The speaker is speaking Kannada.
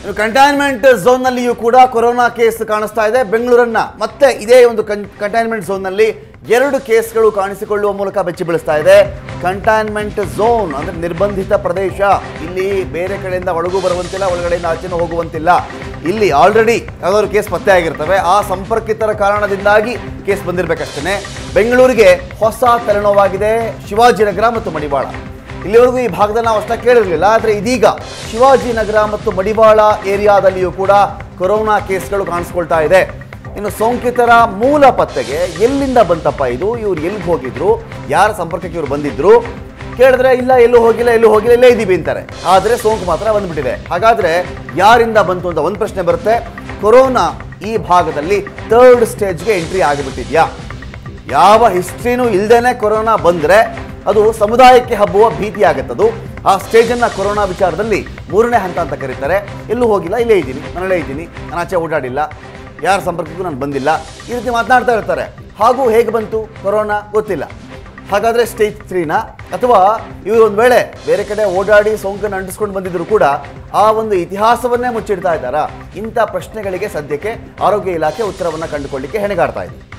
ಇನ್ನು ಕಂಟೈನ್ಮೆಂಟ್ ಝೋನ್ನಲ್ಲಿಯೂ ಕೂಡ ಕೊರೋನಾ ಕೇಸ್ ಕಾಣಿಸ್ತಾ ಇದೆ ಬೆಂಗಳೂರನ್ನ ಮತ್ತೆ ಇದೇ ಒಂದು ಕಂಟೈನ್ಮೆಂಟ್ ಝೋನ್ನಲ್ಲಿ ಎರಡು ಕೇಸ್ಗಳು ಕಾಣಿಸಿಕೊಳ್ಳುವ ಮೂಲಕ ಬೆಚ್ಚಿ ಬೀಳಿಸ್ತಾ ಇದೆ ಕಂಟೈನ್ಮೆಂಟ್ ಝೋನ್ ಅಂದ್ರೆ ನಿರ್ಬಂಧಿತ ಪ್ರದೇಶ ಇಲ್ಲಿ ಬೇರೆ ಕಡೆಯಿಂದ ಒಳಗೂ ಬರುವಂತಿಲ್ಲ ಒಳಗಡೆಯಿಂದ ಆಚೆನೂ ಹೋಗುವಂತಿಲ್ಲ ಇಲ್ಲಿ ಆಲ್ರೆಡಿ ಯಾವ್ದಾದ್ರು ಕೇಸ್ ಪತ್ತೆ ಆಗಿರ್ತವೆ ಆ ಸಂಪರ್ಕಿತರ ಕಾರಣದಿಂದಾಗಿ ಕೇಸ್ ಬಂದಿರಬೇಕಷ್ಟೇ ಬೆಂಗಳೂರಿಗೆ ಹೊಸ ತಲೆನೋವಾಗಿದೆ ಶಿವಾಜಿನಗರ ಮತ್ತು ಮಡಿವಾಳ ಇಲ್ಲಿವರೆಗೂ ಈ ಭಾಗದಲ್ಲಿ ನಾವು ಅಷ್ಟ ಕೇಳಿರಲಿಲ್ಲ ಆದರೆ ಇದೀಗ ಶಿವಾಜಿನಗರ ಮತ್ತು ಮಡಿವಾಳ ಏರಿಯಾದಲ್ಲಿಯೂ ಕೂಡ ಕೊರೋನಾ ಕೇಸ್ಗಳು ಕಾಣಿಸ್ಕೊಳ್ತಾ ಇದೆ ಇನ್ನು ಸೋಂಕಿತರ ಮೂಲ ಪತ್ತೆಗೆ ಎಲ್ಲಿಂದ ಬಂತಪ್ಪ ಇದು ಇವ್ರು ಎಲ್ಲಿಗೆ ಹೋಗಿದ್ರು ಯಾರ ಸಂಪರ್ಕಕ್ಕೆ ಇವ್ರು ಬಂದಿದ್ರು ಕೇಳಿದ್ರೆ ಇಲ್ಲ ಎಲ್ಲೂ ಹೋಗಿಲ್ಲ ಎಲ್ಲೂ ಹೋಗಿಲ್ಲ ಇಲ್ಲೇ ಇದ್ದೀವಿ ಅಂತಾರೆ ಆದರೆ ಸೋಂಕು ಮಾತ್ರ ಬಂದ್ಬಿಟ್ಟಿದೆ ಹಾಗಾದ್ರೆ ಯಾರಿಂದ ಬಂತು ಅಂತ ಒಂದು ಪ್ರಶ್ನೆ ಬರುತ್ತೆ ಕೊರೋನಾ ಈ ಭಾಗದಲ್ಲಿ ಥರ್ಡ್ ಸ್ಟೇಜ್ಗೆ ಎಂಟ್ರಿ ಆಗಿಬಿಟ್ಟಿದ್ಯಾ ಯಾವ ಹಿಸ್ಟ್ರಿನೂ ಇಲ್ದೇನೆ ಕೊರೋನಾ ಬಂದರೆ ಅದು ಸಮುದಾಯಕ್ಕೆ ಹಬ್ಬುವ ಭೀತಿ ಆಗುತ್ತದು ಆ ಸ್ಟೇಜನ್ನು ಕೊರೋನಾ ವಿಚಾರದಲ್ಲಿ ಮೂರನೇ ಹಂತ ಅಂತ ಕರೀತಾರೆ ಎಲ್ಲೂ ಹೋಗಿಲ್ಲ ಇಲ್ಲೇ ಇದ್ದೀನಿ ಮನೆಯಲ್ಲೇ ಇದ್ದೀನಿ ನಾನು ಆಚೆ ಓಡಾಡಿಲ್ಲ ಯಾರ ಸಂಪರ್ಕಕ್ಕೂ ನಾನು ಬಂದಿಲ್ಲ ಈ ರೀತಿ ಮಾತನಾಡ್ತಾ ಇರ್ತಾರೆ ಹಾಗೂ ಹೇಗೆ ಬಂತು ಕೊರೋನಾ ಗೊತ್ತಿಲ್ಲ ಹಾಗಾದರೆ ಸ್ಟೇಜ್ ತ್ರೀನಾ ಅಥವಾ ಇವರು ಒಂದು ವೇಳೆ ಬೇರೆ ಕಡೆ ಓಡಾಡಿ ಸೋಂಕನ್ನು ಅಂಟಿಸ್ಕೊಂಡು ಬಂದಿದ್ರು ಕೂಡ ಆ ಒಂದು ಇತಿಹಾಸವನ್ನೇ ಮುಚ್ಚಿಡ್ತಾ ಇದ್ದಾರಾ ಇಂಥ ಪ್ರಶ್ನೆಗಳಿಗೆ ಸದ್ಯಕ್ಕೆ ಆರೋಗ್ಯ ಇಲಾಖೆ ಉತ್ತರವನ್ನು ಕಂಡುಕೊಳ್ಳಿಕ್ಕೆ ಹೆಣಗಾಡ್ತಾ ಇದೆ